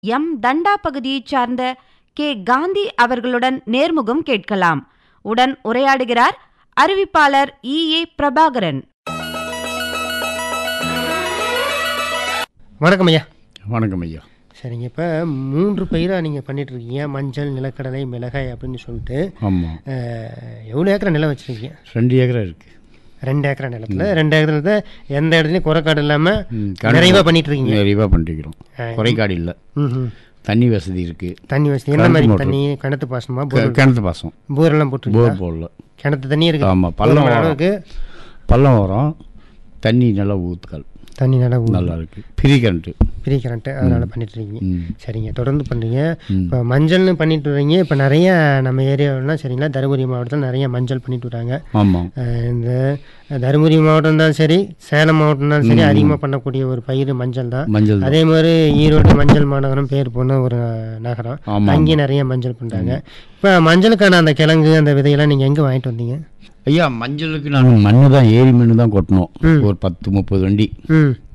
M தண்டா பகுதியைச் சார்ந்த K Gandhi அவர்களுடன் நேர்முகம் கேட்கலாம் உடன் உரையாடுகிறார் அறிவிப்பாளர் இ ஏ பிரபாகரன் வணக்கம் ஐயா வணக்கம் ஐயா சரிங்க இப்போ மூன்று பயிராக நீங்கள் பண்ணிட்டு இருக்கீங்க மஞ்சள் நிலக்கடலை மிளகாய் அப்படின்னு சொல்லிட்டு ஆமாம் அஹ், எவ்வளோ ஏக்கரை நிலம் வச்சுருக்கீங்க ரெண்டு ஏக்கரா இருக்குது ரெண்டு ஏக்கரா நிலத்தில் ரெண்டு ஏக்கரத்தில் எந்த இடத்துலையும் குறைக்காடு இல்லாமல் ம், நிறைவாக பண்ணிட்டு இருக்கீங்க நிறைவாக பண்ணிருக்கிறோம் குறைக்காடு இல்லை ம் தண்ணி வசதி இருக்குது தண்ணி வசதி என்ன மாதிரி தண்ணி கிணத்து பாசனமா போர் கிணத்து பாசம் போரெல்லாம் போட்டுருக்கீங்களா போர் போடல கிணத்து தண்ணி இருக்கு ஆமாம் பள்ளம் போதுமான வரும் அளவுக்கு பள்ளம் வரும் தண்ணி நல்லா ஊத்துக்கால் தண்ணி நல்லா ஊ- நல்லா இருக்குது ஃப்ரீ கரண்ட்டு ஃப்ரீ கரண்ட்டு அதனால் பண்ணிட்டு இருக்கீங்க ம் சரிங்க தொடர்ந்து பண்ணுறீங்க ம். இப்போ மஞ்சள்னு பண்ணிட்டு வரீங்க இப்போ நிறைய நம்ம ஏரியாவிலாம் சரிங்களா தருமபுரி மாவட்டத்தில் நிறைய மஞ்சள் பண்ணிட்டு வராங்க ஆமாம் அஹ் இந்த தருமபுரி மாவட்டம் தான் சரி சேலம் மாவட்டம் தான் சரி அதிகமாக பண்ணக்கூடிய ஒரு பயிர் மஞ்சள் தான் மஞ்சள் தான் அதே மாதிரி ஈரோடு மஞ்சள் மாநகரம் பேர் போன ஒரு நகரம் ஆமாம் அங்கேயும் நிறைய மஞ்சள் பண்ணுறாங்க இப்போ மஞ்சளுக்கான அந்த கிழங்கு அந்த விதையெல்லாம் நீங்கள் எங்கே வாங்கிட்டு வந்தீங்க ஐயா மஞ்சளுக்கு நாங்கள் மண்ணு தான் ஏரி மண்ணு தான் கொட்டினோம் ம். ஒரு பத்து முப்பது வண்டி ம்